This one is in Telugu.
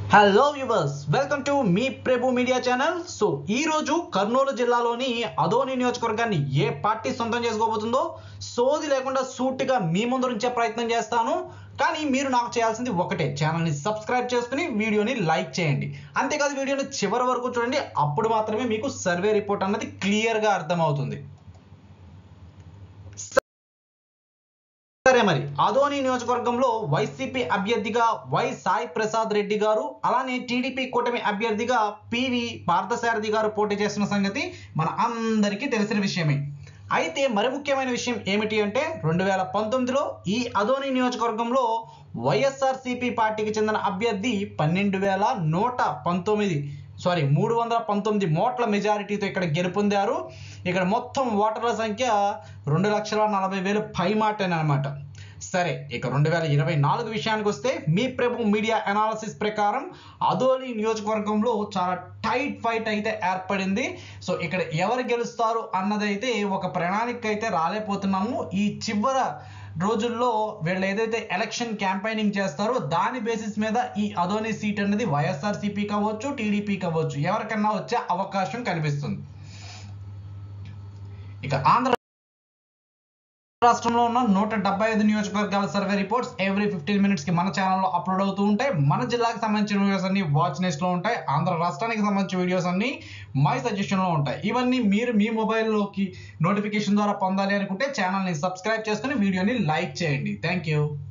హలో వ్యూవర్స్ వెల్కమ్ టు మీ ప్రభు మీడియా ఛానల్ సో ఈ రోజు కర్నూలు జిల్లాలోని అదోని నియోజకవర్గాన్ని ఏ పార్టీ సొంతం చేసుకోబోతుందో సోది లేకుండా సూటిగా మీ ముందు ఉంచే ప్రయత్నం చేస్తాను కానీ మీరు నాకు చేయాల్సింది ఒకటే ఛానల్ని సబ్స్క్రైబ్ చేసుకుని వీడియోని లైక్ చేయండి అంతేకాదు వీడియోని చివరి వరకు చూడండి అప్పుడు మాత్రమే మీకు సర్వే రిపోర్ట్ అన్నది క్లియర్గా అర్థమవుతుంది సరే మరి అదోని నియోజకవర్గంలో వైసీపీ అభ్యర్థిగా వై సాయి ప్రసాద్ రెడ్డి గారు అలానే టీడీపీ కూటమి అభ్యర్థిగా పివి పార్థసారథి గారు పోటీ చేస్తున్న సంగతి మన అందరికీ తెలిసిన విషయమే అయితే మరి ముఖ్యమైన విషయం ఏమిటి అంటే రెండు వేల పంతొమ్మిదిలో ఈ అదోని నియోజకవర్గంలో వైఎస్ఆర్సీపీ పార్టీకి చెందిన అభ్యర్థి పన్నెండు వేల నూట పంతొమ్మిది సారీ మూడు వందల పంతొమ్మిది మోట్ల మెజారిటీతో ఇక్కడ గెలుపొందారు ఇక్కడ మొత్తం ఓటర్ల సంఖ్య రెండు లక్షల నలభై వేలు పై అనమాట సరే ఇక రెండు వేల ఇరవై నాలుగు విషయానికి వస్తే మీ ప్రభు మీడియా అనాలసిస్ ప్రకారం అదోలి నియోజకవర్గంలో చాలా టైట్ ఫైట్ అయితే ఏర్పడింది సో ఇక్కడ ఎవరు గెలుస్తారు అన్నదైతే ఒక ప్రణాళిక అయితే రాలేకపోతున్నాము ఈ చివర రోజుల్లో వీళ్ళు ఏదైతే ఎలక్షన్ క్యాంపెయినింగ్ చేస్తారో దాని బేసిస్ మీద ఈ అదోని సీట్ అనేది వైఎస్ఆర్సీపీ కావచ్చు టీడీపీ కావచ్చు ఎవరికన్నా వచ్చే అవకాశం కనిపిస్తుంది ఇక ఆంధ్ర రాష్ట్రంలో ఉన్న నూట డెబ్బై ఐదు నియోజకవర్గాల survey reports every fifteen minutes కి మన ఛానల్లో అప్లోడ్ అవుతూ ఉంటాయి మన జిల్లాకి సంబంధించిన వీడియోస్ అన్ని వాచ్ నెస్ట్ లో ఉంటాయి ఆంధ్ర రాష్ట్రానికి సంబంధించిన వీడియోస్ అన్ని మై సజెషన్ లో ఉంటాయి ఇవన్నీ మీరు మీ మొబైల్లోకి నోటిఫికేషన్ ద్వారా పొందాలి అనుకుంటే ఛానల్ని సబ్స్క్రైబ్ చేసుకుని వీడియోని లైక్ చేయండి థ్యాంక్ యూ